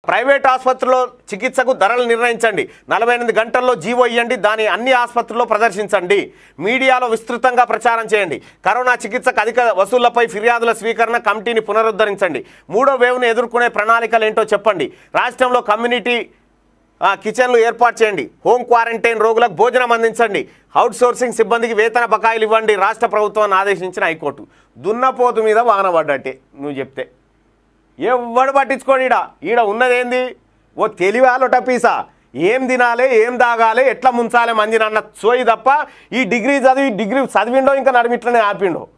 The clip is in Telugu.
ప్రైవేట్ ఆసుపత్రిలో చికిత్సకు ధరలు నిర్ణయించండి నలభై ఎనిమిది గంటల్లో జీవో ఇవ్వండి దాని అన్ని ఆసుపత్రుల్లో ప్రదర్శించండి మీడియాలో విస్తృతంగా ప్రచారం చేయండి కరోనా చికిత్సకు అధిక వసూళ్లపై ఫిర్యాదుల స్వీకరణ కమిటీని పునరుద్ధరించండి మూడో వేవ్ను ఎదుర్కొనే ప్రణాళికలు ఏంటో చెప్పండి రాష్ట్రంలో కమ్యూనిటీ ఆ, కిచెన్లు ఏర్పాటు చేయండి హోమ్ క్వారంటైన్ రోగులకు భోజనం అందించండి అవుట్ సోర్సింగ్ సిబ్బందికి వేతన బకాయిలు ఇవ్వండి రాష్ట్ర ప్రభుత్వాన్ని ఆదేశించిన హైకోర్టు దున్నపోతు మీద వాన పడ్డట్టే నువ్వు చెప్తే ఎవడు పట్టించుకోడు ఈడ ఈడ ఉన్నదేంది ఓ తెలివాలొట పీసా ఏం తినాలి ఏం తాగాలి ఎట్లా ముంచాలి మందిని అన్న సోయి తప్ప ఈ డిగ్రీ చదివి డిగ్రీ చదివిండో ఇంకా నడిమిట్లనే ఆపిండో